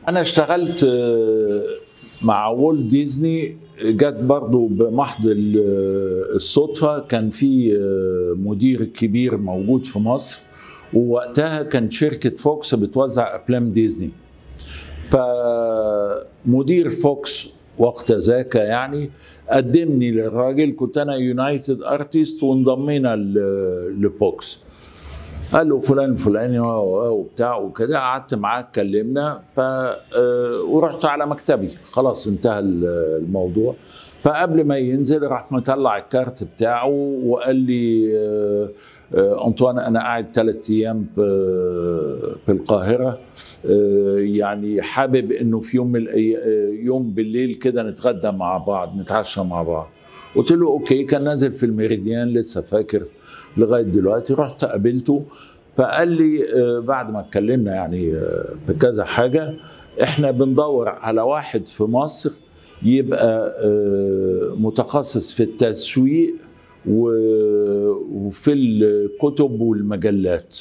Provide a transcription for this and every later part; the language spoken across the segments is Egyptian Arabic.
انا اشتغلت آه، مع وولت ديزني جت برضو بمحض ال- الصدفة كان في آه، مدير كبير موجود في مصر ووقتها كان شركة فوكس بتوزع أفلام ديزني فمدير فوكس وقت ذاك يعني قدمني للراجل كنت انا يونايتد ارتست وانضمينا ل- لفوكس قال له فلان فلاني و- و- وبتاع وكده قعدت معاه اتكلمنا ف آه، ورحت على مكتبي خلاص انتهى ال- الموضوع فقبل ما ينزل راح مطلع الكارت بتاعه وقال لي آه، آه، انطوان انا قاعد ثلاث ايام ب- في القاهره آه، يعني حابب انه في يوم من الأي- آه، يوم بالليل كده نتغدى مع بعض نتعشى مع بعض قلت له اوكي كان نازل في الميريديان لسه فاكر لغايه دلوقتي رحت قابلته فقال لي آه، بعد ما اتكلمنا يعني آه، بكذا حاجه احنا بندور على واحد في مصر يبقى آه، متخصص في التسويق و- وفي الكتب والمجلات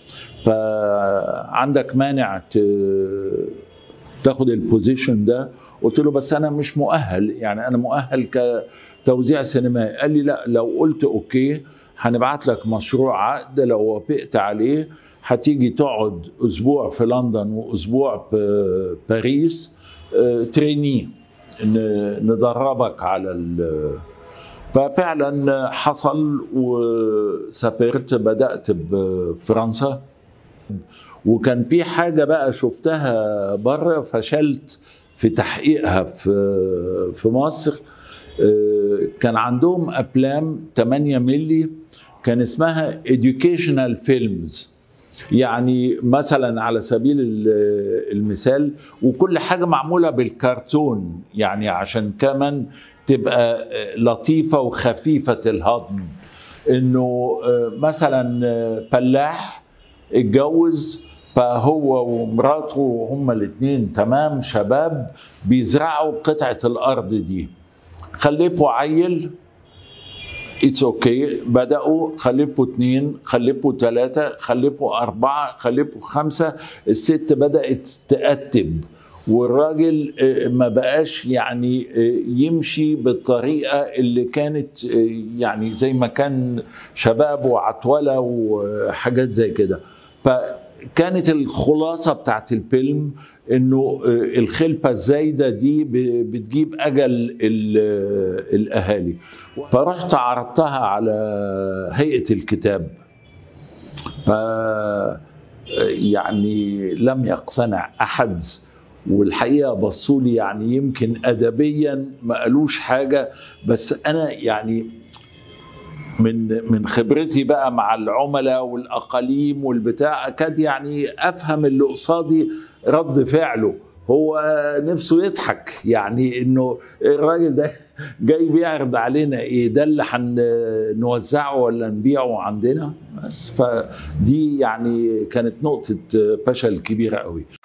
فعندك مانع ت- تاخد البوزيشن ده قلت له بس انا مش مؤهل يعني انا مؤهل كتوزيع سينمائي قال لي لا لو قلت اوكي هنبعت لك مشروع عقد لو وافقت عليه هتيجي تقعد اسبوع في لندن واسبوع في باريس آه، تريني ن- ندربك على ال ففعلا حصل وسافرت بدأت بفرنسا وكان في حاجة بقى شفتها بره فشلت في تحقيقها في في مصر آه، كان عندهم أفلام 8 ملي كان اسمها educational films يعني مثلا على سبيل ال- المثال وكل حاجة معمولة بالكرتون يعني عشان كمان تبقى آه، لطيفة وخفيفة الهضم انه آه، مثلا آه، فلاح اتجوز فهو ومراته هما الاثنين تمام شباب بيزرعوا قطعة الأرض دي خلفوا عيل اتس اوكي okay. بدأوا خلفوا اثنين خلفوا ثلاثة خلفوا أربعة خلفوا خمسة الست بدأت تأتب والراجل آه، ما بقاش يعني آه، يمشي بالطريقة اللي كانت آه، يعني زي ما كان شباب وعتولة وحاجات زي كده فكانت الخلاصة بتاعت الفيلم انه آه، الخلفة الزايدة دي ب- بتجيب اجل ال- الاهالي فرحت عرضتها على هيئة الكتاب ف يعني لم يقتنع احد والحقيقه بصوا لي يعني يمكن ادبيا ما قالوش حاجه بس انا يعني من من خبرتي بقى مع العملاء والاقاليم والبتاع اكاد يعني افهم اللي قصادي رد فعله هو نفسه يضحك يعني انه الراجل ده جاي بيعرض علينا ايه ده اللي هنوزعه ولا نبيعه عندنا بس فدي يعني كانت نقطة فشل كبيرة قوي